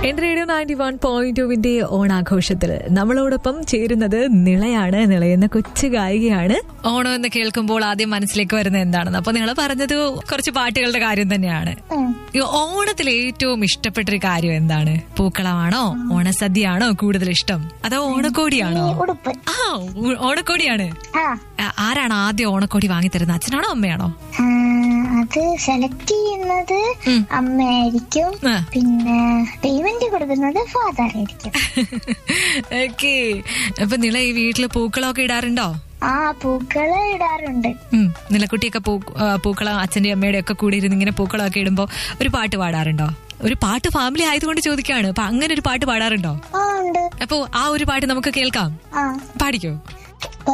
എന്റെ radio ninety one point ടുവിന്റെ ഓണാഘോഷത്തിൽ നമ്മളോടൊപ്പം ചേരുന്നത് നിളയാണ് നിളയെന്ന കൊച്ചു ഗായികയാണ് ഓണം എന്ന് കേൾക്കുമ്പോൾ ആദ്യം മനസ്സിലേക്ക് വരുന്നത് എന്താണെന്ന് അപ്പൊ നിങ്ങൾ പറഞ്ഞത് കുറച്ച് പാട്ടുകളുടെ കാര്യം തന്നെയാണ് ഉം. ഈ ഓണത്തിൽ ഏറ്റവും ഇഷ്ടപ്പെട്ടൊരു കാര്യം എന്താണ് പൂക്കളമാണോ ഓണസദ്യയാണോ കൂടുതൽ ഇഷ്ടം അതോ ഓണക്കോടിയാണോ ഈ ഉടുപ്പ് ആ ഉ- ഓണക്കോടിയാണ് ആ ആ, ആരാണ് ആദ്യം ഓണക്കോടി വാങ്ങിത്തരുന്നത് അച്ഛനാണോ അമ്മയാണോ ആ, അത് സെലക്ട് ചെയ്യുന്നത് ഉം. അമ്മയായിരിക്കും ആ. പിന്നെ പേയ്മെന്റ് കൊടുക്കുന്നത് ഫാദർ ആയിരിക്കും ഓക്കെ അപ്പൊ നില ഈ വീട്ടില് പൂക്കളമൊക്കെ ഇടാറുണ്ടോ ആ പൂക്കള് ഇടാറുണ്ട് ഉം. നിലക്കുട്ടിയൊക്കെ പൂ ആ, പൂക്കളം അച്ഛന്റെ അമ്മയുടെ ഒക്കെ കൂടി ഇരുന്ന് ഇങ്ങനെ പൂക്കളമൊക്കെ ഇടുമ്പോ ഒരു പാട്ട് പാടാറുണ്ടോ ഒരു പാട്ട് ഫാമിലി ആയതുകൊണ്ട് ചോദിക്കാണ് അപ്പൊ അങ്ങനെ ഒരു പാട്ട് പാടാറുണ്ടോ ആ ഉണ്ട് അപ്പൊ ആ ഒരു പാട്ട് നമുക്ക് കേൾക്കാം ആ പാടിക്കോ